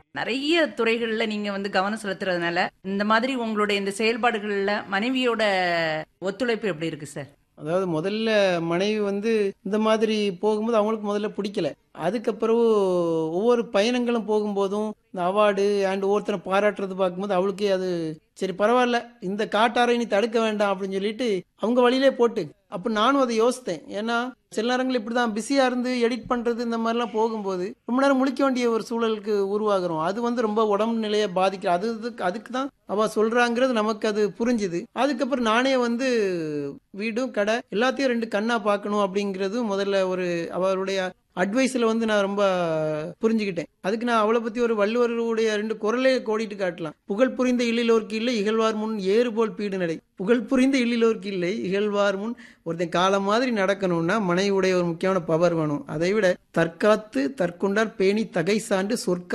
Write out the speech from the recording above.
நிறைய துறைகள்ல நீங்க வந்து கவனம் செலுத்துறதுனால இந்த மாதிரி உங்களுடைய இந்த செயல்பாடுகள்ல மனைவியோட ஒத்துழைப்பு எப்படி இருக்கு சார் அதாவது முதல்ல மனைவி வந்து இந்த மாதிரி போகும்போது அவங்களுக்கு முதல்ல பிடிக்கல அதுக்கப்புறம் ஒவ்வொரு பயணங்களும் போகும்போதும் இந்த அவார்டு அண்ட் ஒவ்வொருத்தரை பாராட்டுறது பார்க்கும்போது அவளுக்கே அது சரி பரவாயில்ல இந்த காட்டாரை நீ தடுக்க வேண்டாம் அப்படின்னு சொல்லிட்டு அவங்க வழியிலே போட்டு அப்போ நானும் அதை யோசித்தேன் ஏன்னா சில நேரங்கள் இப்படி தான் பிஸியாக இருந்து எடிட் பண்ணுறது இந்த மாதிரிலாம் போகும்போது ரொம்ப நேரம் முழிக்க வேண்டிய ஒரு சூழலுக்கு உருவாகிறோம் அது வந்து ரொம்ப உடம்பு நிலையை பாதிக்கிற அது இதுக்கு- அதுக்கு தான் அவ சொல்றாங்கிறது நமக்கு அது புரிஞ்சுது அதுக்கப்புறம் நானே வந்து வீடும் கடை எல்லாத்தையும் ரெண்டு கண்ணா பார்க்கணும் அப்படிங்கிறது முதல்ல ஒரு அவருடைய அட்வைஸில் வந்து நான் ரொம்ப புரிஞ்சுக்கிட்டேன் அதுக்கு நான் அவளை பற்றி ஒரு வள்ளுவருடைய ரெண்டு குரலே கோடிட்டு காட்டலாம் புகழ் புரிந்த இல்லிலோர்க்கு இல்லை இகழ்வார் முன் ஏறு போல் பீடு நடை புகழ் புரிந்த இல்லிலோர்க்கு இல்லை இகழ்வார் முன் ஒருத்தன் காலம் மாதிரி நடக்கணும்னா மனைவியுடைய ஒரு முக்கியமான பவர் வேணும் அதை விட தற்காத்து தற்கொண்டார் பேணி தகை சான்று சொற்க